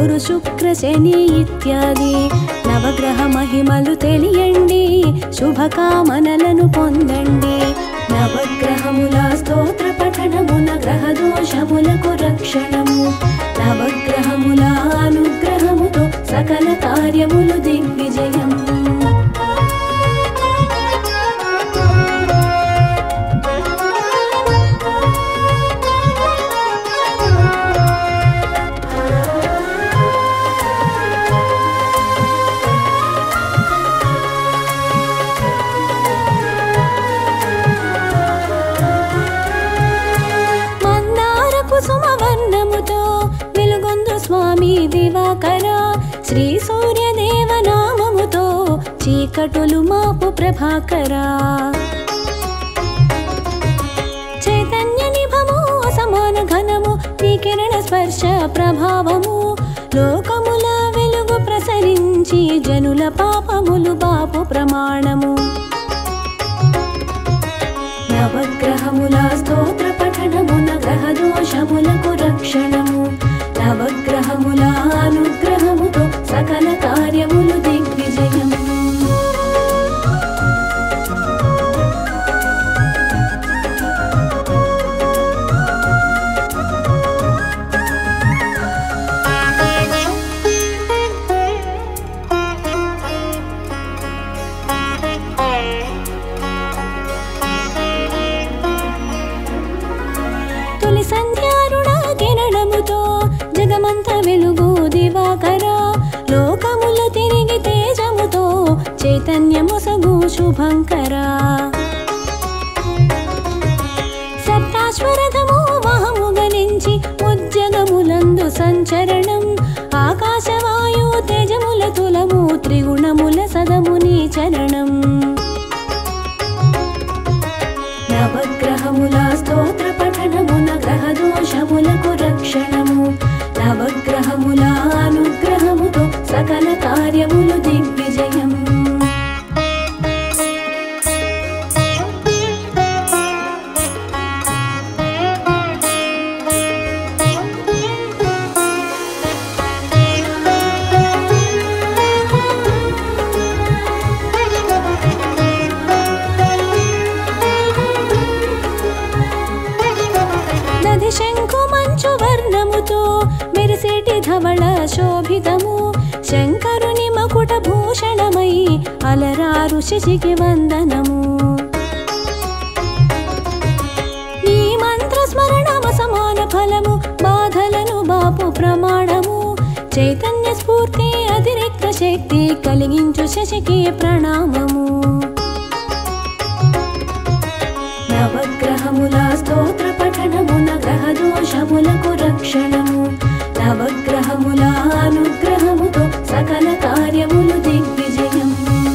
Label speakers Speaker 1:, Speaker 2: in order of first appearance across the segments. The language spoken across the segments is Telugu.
Speaker 1: గురు శుక్ర శని ఇత్యాది నవగ్రహ మహిమలు తెలియండి శుభకామనలను పొందండి నవగ్రహముల స్తోత్ర పఠనమున గ్రహ దోషములకు రక్షణము నవగ్రహముల అనుగ్రహముతో సకల కార్యములు దిగ్విజయం మందార కుసుమ వర్ణముతో వెలుగొందు స్వామి దివాకర శ్రీ సూర్యదేవ నామముతో చీకటులు మాపు ప్రభాకరా చైతన్య నిభము అసమాన ఘనము నీ కిరణ స్పర్శ ప్రభావము లోకముల వెలుగు ప్రసరించి జనుల పాపములు బాపు ప్రమాణము నవగ్రహముల స్తోత్ర పఠనమున గ్రహ దోషములకు రక్షణము నవగ్రహముల అనుగ్రహముతో సకల కార్యములు దిగ్విజయం తొలి సంధ్యారుణ కిరణముతో జగమంత వెలుగు దివాకర లోకములు తిరిగి తేజముతో చైతన్యముసగు శుభంకరా సప్తాశ్వరథము వహము గలించి ఉద్యగములందు సంచరణం ఆకాశవాయు తేజముల తులము త్రిగుణముల సదముని చరణం నవగ్రహముల స్తోత్ర పఠనమున గ్రహ దోషములకు రక్షణము నవగ్రహముల అనుగ్రహముతో సకల కార్యములు దిగ్విజయం నది శంకు మంచు వర్ణముతో మెరిసేటి ధవళ శోభితము శంకరుని మకుట భూషణమై అలరారు శశికి వందనము నీ మంత్ర స్మరణమ సమాన ఫలము బాధలను బాపు ప్రమాణము చైతన్య స్ఫూర్తి అతిరిక్త శక్తి కలిగించు శశికి ప్రణామము నవగ్రహముల స్తోత్ర పఠనమున గ్రహ దోషములకు రక్షణము నవగ్రహముల అనుగ్రహముతో సకల కార్యములు దిగ్విజయం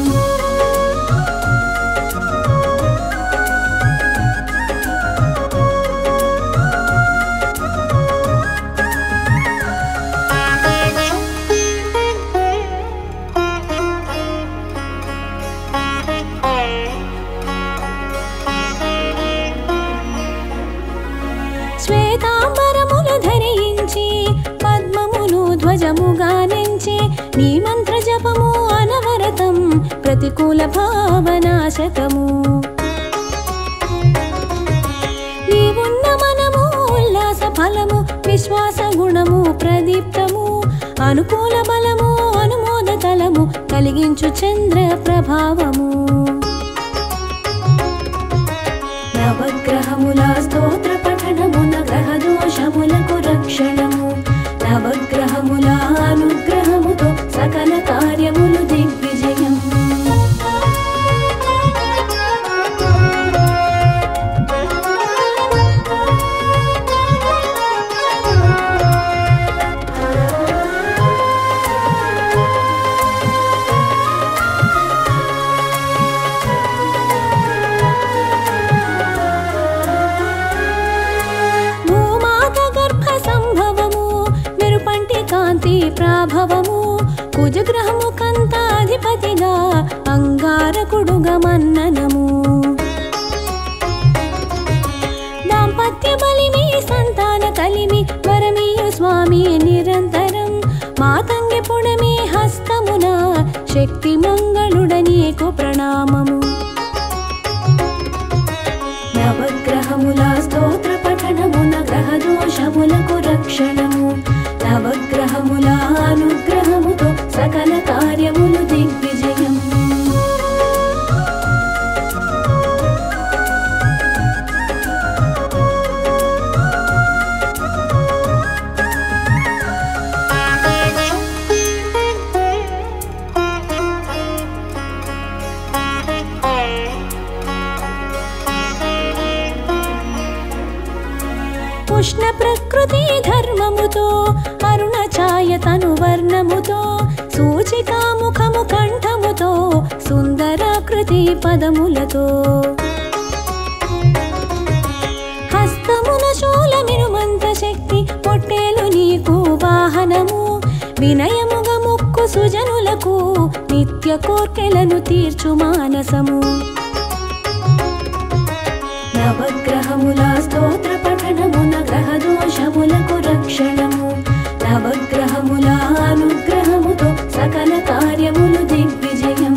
Speaker 1: శ్వేతాంబరములు ధరించి పద్మములు ధ్వజముగా నెంచి నీ మంత్ర జపము అనవరతం ప్రతికూల భావనాశకము నీవున్న మనము ఉల్లాస ఫలము విశ్వాస గుణము ప్రదీప్తము అనుకూల బలము అనుమోద తలము కలిగించు చంద్ర ప్రభావము నవగ్రహముల స్తోత్ర పఠనమున గ్రహ దోషములకు రక్షణము నవగ్రహముల అనుగ్రహముతో సకల కార్యములు దిగ్విజయం భూమాత గర్భ సంభవము మెరుపంటి కాంతి ప్రాభవము కుజగ్రహము కంతాధిపతిగా అంగారకుడుగా మన్ననము దాంపత్య బలిమి సంతాన కలిమి వరమీయు స్వామి నిరంతరం మా మంగళుడ నీకు ప్రణామము నవగ్రహముల స్తోత్ర పఠనమున గ్రహ దోషములకు రక్షణము నవగ్రహముల అనుగ్రహముతో సకల కార్యములు దిగ్విజయం ఉష్ణ ప్రకృతి ధర్మముతో అరుణ ఛాయ తను వర్ణముతో సూచికా ముఖము కంఠముతో సుందరాకృతి పదములతో హస్తమున శూలమినుమంత శక్తి పొట్టేలు నీకు వాహనము వినయముగా ముక్కు సుజనులకు నిత్య కోర్కెలను తీర్చు మానసము నవగ్రహముల స్తోత్ర పఠనమున గ్రహ దోషములకు రక్షణము నవగ్రహముల అనుగ్రహముతో సకల కార్యములు దిగ్విజయం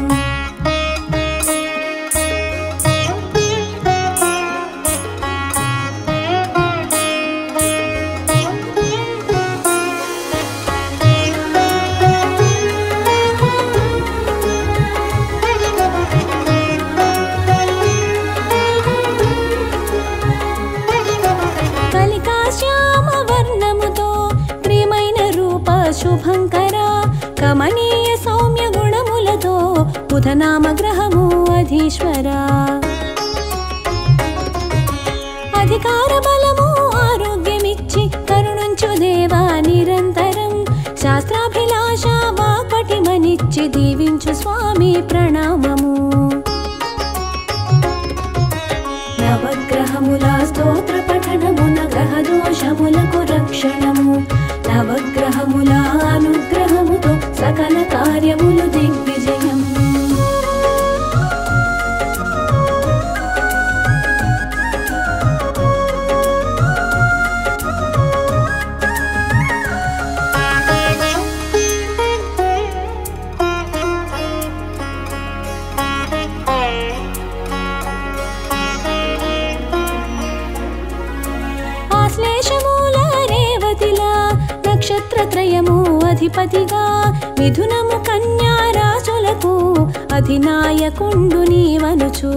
Speaker 1: కలికా శ్యామ వర్ణముతో ప్రియమైన రూప శుభంకర కమనీయ సౌమ్య గుణములతో బుధనామ గ్రహము అధీశ్వర అధికార బలము ఆరోగ్యమిచ్చి కరుణించు దేవా నిరంతరం శాస్త్రాభిలాష వాపటిమనిచ్చి దీవించు స్వామి ప్రణామము నవగ్రహముల స్తోత్ర పఠనమున గ్రహ దోషములకు రక్షణము నవగ్రహముల అనుగ్రహముతో సకల కార్యములు దిగ్విజయం ఆశ్లేషమూల రేవతిలా నక్షత్రత్రయము అధిపతిగా మిథునము కన్యా రాజులకు అధినాయకుండు నీవనుచు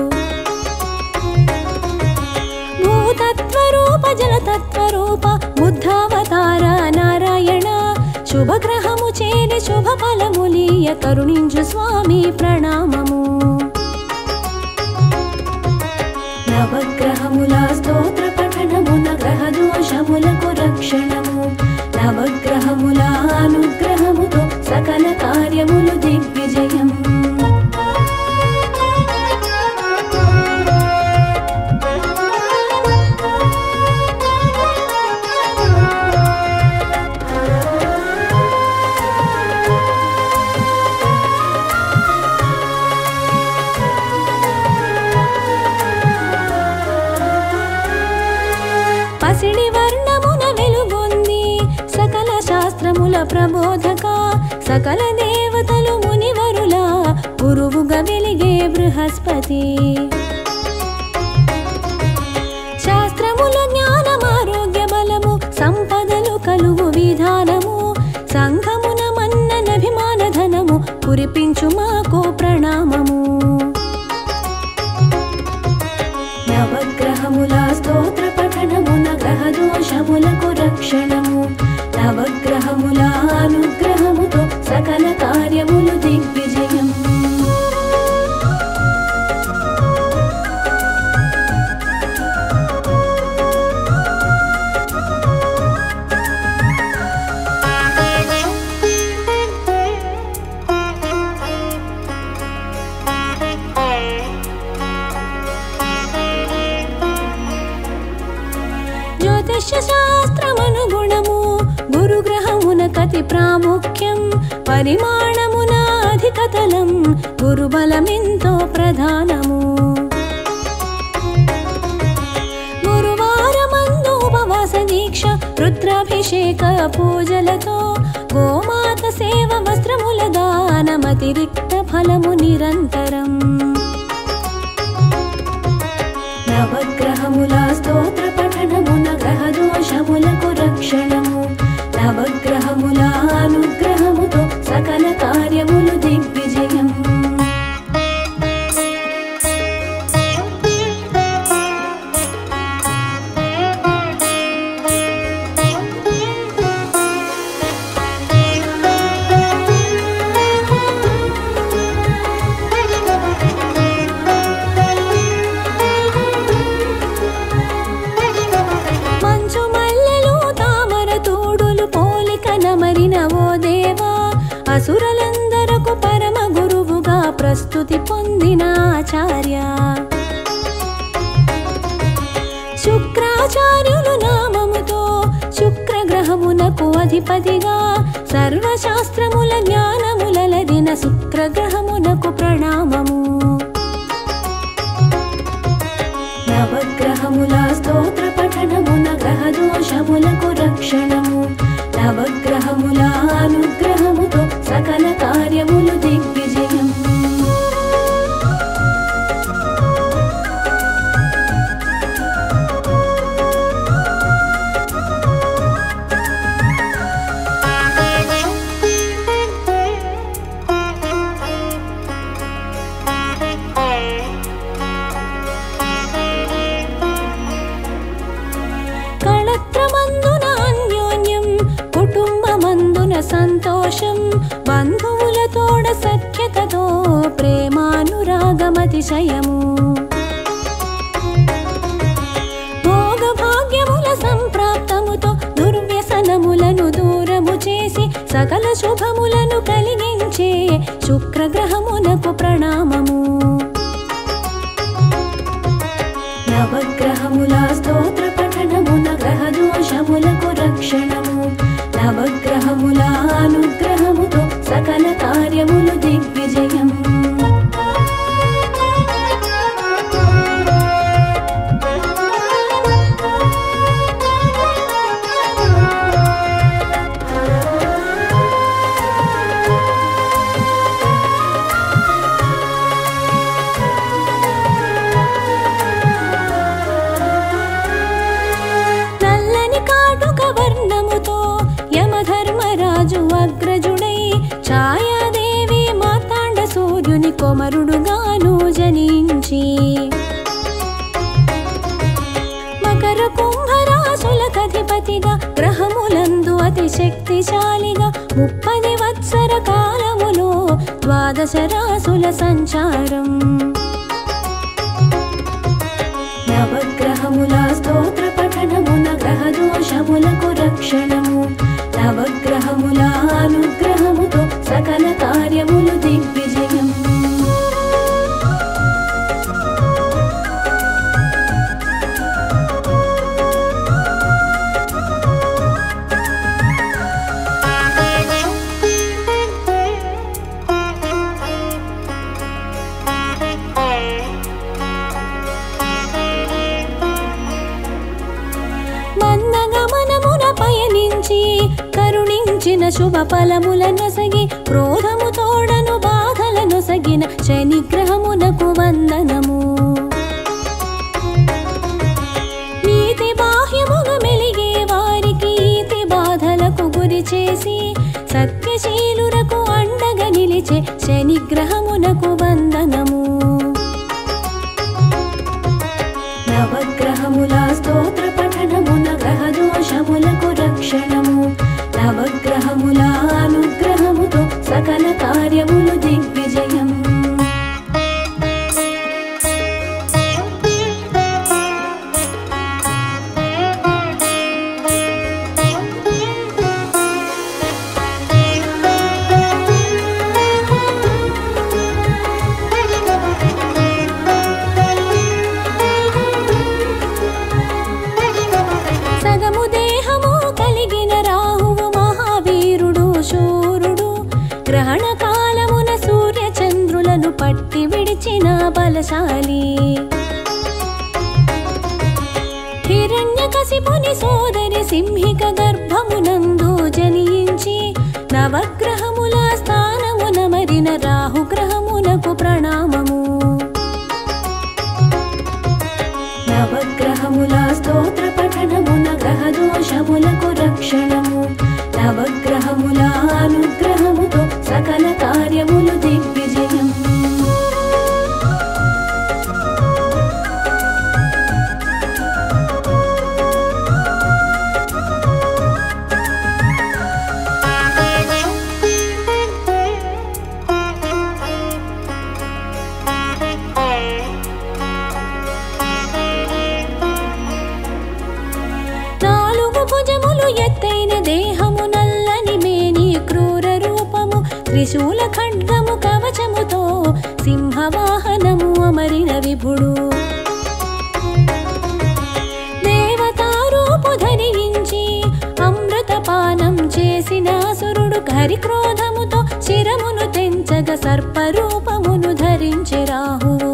Speaker 1: భూతత్వరూప జలతత్వరూప బుద్ధావతార నారాయణ శుభగ్రహము చేరి శుభ ఫలములీయ కరుణించు స్వామి ప్రణామము నవగ్రహముల స్తోత్ర పఠనమున గ్రహ దోషములకు రక్షణము నవగ్రహముల అనుగ్రహముతో సకల కార్యములు దిగ్విజయం పసిడి వర్ణమున వెలుగొంది సకల శాస్త్రముల ప్రబోధక సకల దేవతలు మునివరుల గురువుగా వెలిగే బృహస్పతి శాస్త్రముల జ్ఞానమారోగ్య బలము సంపదలు కలుగు విధానము సంఘమున మన్ననభిమాన ధనము కురిపించు మాకు ప్రణామము నవగ్రహముల స్తోత్ర పఠనమున గ్రహ దోషములకు రక్షణము నవగ్రహముల అనుగ్రహముతో సకల కార్యములు దిగ్విజయం జ్యోతిష్య శాస్త్రమనుగుణము గురుగ్రహమున కతి ప్రాముఖ్యం పరిమాణమున అధికతలం గురుబలమెంతో ప్రధానము గురువారమందు ఉపవాస దీక్ష రుద్రాభిషేక పూజలతో గోమాత సేవ వస్త్రముల దాన దానమతిరిక్త ఫలము నిరంతరం నవగ్రహముల స్తోత్ర పఠనమున గ్రహ దోషములకు రక్షణము నవగ్రహముల అనుగ్రహముతో సకల కార్యములు దిగ్విజయం మంచు మల్లెలు తామర తోడులు పోలిక నమరిన ఓ దేవా అసురలందరకు పరమ గురువుగా ప్రస్తుతి పొందిన ఆచార్య శుక్రాచార్యులు నామముతో శుక్రగ్రహమునకు అధిపతిగా సర్వశాస్త్రముల జ్ఞానములలదిన శుక్రగ్రహమునకు ప్రణామము నవగ్రహముల స్తోత్ర పఠనమున గ్రహ దోషములకు రక్షణము నవగ్రహముల అనుగ్రహముతో సకల కార్యములు దిగ్విజయం కళత్రమందున అన్యోన్యం కుటుంబమందున సంతోషం బంధువులతోడ సఖ్యతతో ప్రేమానురాగమతిశయము భోగ భాగ్యముల సంప్రాప్తముతో దుర్వ్యసనములను దూరము చేసి సకల శుభములను కలిగించే శుక్రగ్రహమునకు ప్రణామము నవగ్రహముల స్తోత్ర పఠనమున గ్రహ దోషములకు రక్షణము నవగ్రహముల అనుగ్రహముతో సకల కార్యములు దిగ్విజయం నల్లని కాటుక వర్ణముతో యమధర్మరాజు అగ్రజుడై ఛాయాదేవి మార్తాండ సూర్యుని కొమరుడుగాను జనించి మకర కుంభరాశులకధిపతిగా గ్రహములందు అతి శక్తిశాలిగా ముప్పది వత్సర కాలములో ద్వాదశ రాసుల సంచారం నవగ్రహముల స్తోత్ర పఠనమున గ్రహ దోషములకు రక్షణము నవగ్రహముల అనుగ్రహముతో సకల కార్యములు దిగ్విజయం మందగమనమున పయనించి కరుణించిన శుభ ఫలముల నొసగి క్రోధము తోడను బాధల నొసగిన శనిగ్రహమునకు వందనము నీతి బాహ్యముగ మెలిగే వారికి ఈతి బాధలకు గురి చేసి సత్యశీలురకు అండగా నిలిచే శనిగ్రహమునకు వందనము నవగ్రహముల స్తోత్ర పఠనమున గ్రహ దోషములకు రక్షణము నవగ్రహముల అనుగ్రహముతో సకల కార్యములు దిగ్విజయం సగము దేహము కలిగిన రాహువు మహావీరుడు శూరుడు గ్రహణ కాలమున సూర్య చంద్రులను పట్టి విడిచిన బలశాలి హిరణ్యకశిపుని సోదరి సింహిక గర్భమునందు జనించి నవగ్రహముల స్థానమున మరిన కలిగిన రాహుగ్రహమునకు ప్రణామము నవగ్రహముల స్తోత్ర పఠనమున గ్రహ దోషములకు రక్షణము నవగ్రహముల అనుగ్రహముతో సకల కార్యములు దిగ్విజయం నాలుగు భుజములు ఎత్తైన దేహము నల్లని మేని క్రూర రూపము త్రిశూల ఖడ్గము కవచముతో సింహవాహనము అమరిన విభుడు దేవతారూపు ధరించి అమృతపానం చేసిన సురుడు హరి క్రోధముతో శిరమును తెంచగ సర్పరూపమును ధరించి రాహువు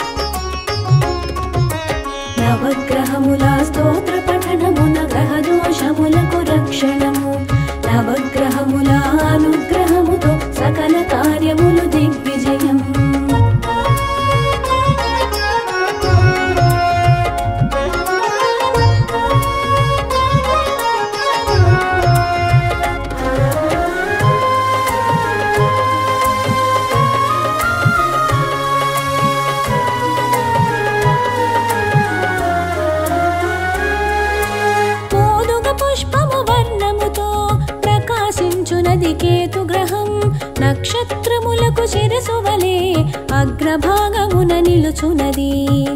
Speaker 1: నవగ్రహముల స్తోత్ర పఠనమున గ్రహ దోషములకు రక్షణము నవగ్రహముల అనుగ్రహముతో సకల కార్యములు దిగ్విజయం మోదుగ పుష్పము వర్ణముతో ప్రకాశించునది కేతు గ్రహం నక్షత్రములకు శిరసు వలె అగ్రభాగమున నిలుచునది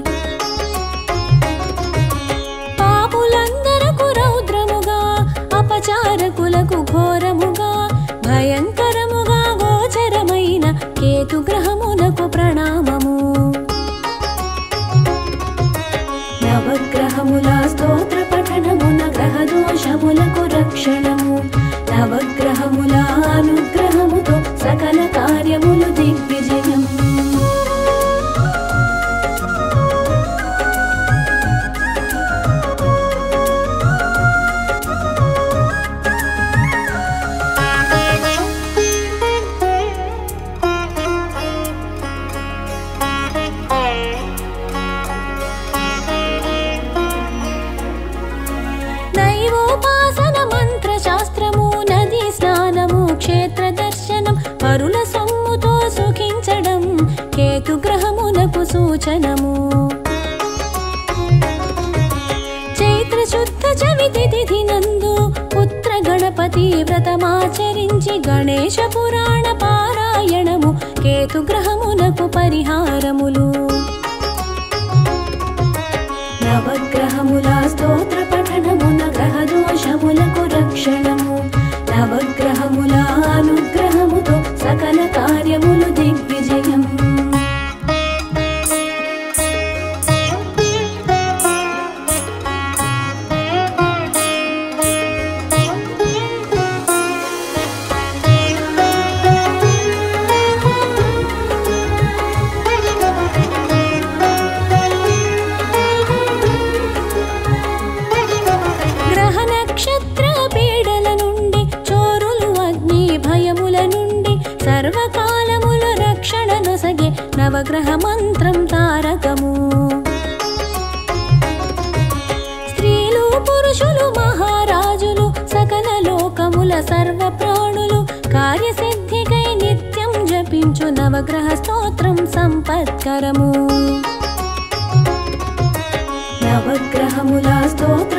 Speaker 1: పాపులందరకు రౌద్రముగా అపచారకులకు ఘోరముగా భయంకరముగా గోచరమైన కేతు గ్రహమునకు ప్రణామము నవగ్రహముల స్తోత్ర పఠనమున గ్రహ దోషములకు రక్షణము నవగ్రహముల అనుగ్రహముతో సకల కార్యములు దిగ్విజయం దైవోపాసన మంత్ర శాస్త్రము నది స్నానము క్షేత్ర దర్శనం పరుల సొమ్ముతో సుఖించడం కేతు గ్రహమునకు సూచనము చైత్ర శుద్ధ చవితి తిథి నందు పుత్ర గణపతి వ్రతమాచరించి గణేశ పురాణ పారాయణము కేతు గ్రహమునకు పరిహారములు నవగ్రహముల స్తోత్ర పఠనమున గ్రహ దోషములకు రక్షణము నవగ్రహముల అనుగ్రహముతో సకల కార్యములు దిగ్విజయం గ్రహ నక్షత్ర పీడల నుండి చోరులు అగ్ని భయముల నుండి సర్వకాలముల రక్షణ నొసగే నవగ్రహ మంత్రం తారకము స్త్రీలు పురుషులు మహారాజులు సకల లోకముల సర్వ ప్రాణులు కార్యసిద్ధికై నిత్యం జపించు నవగ్రహ స్తోత్రం సంపత్కరము నవగ్రహముల స్తోత్ర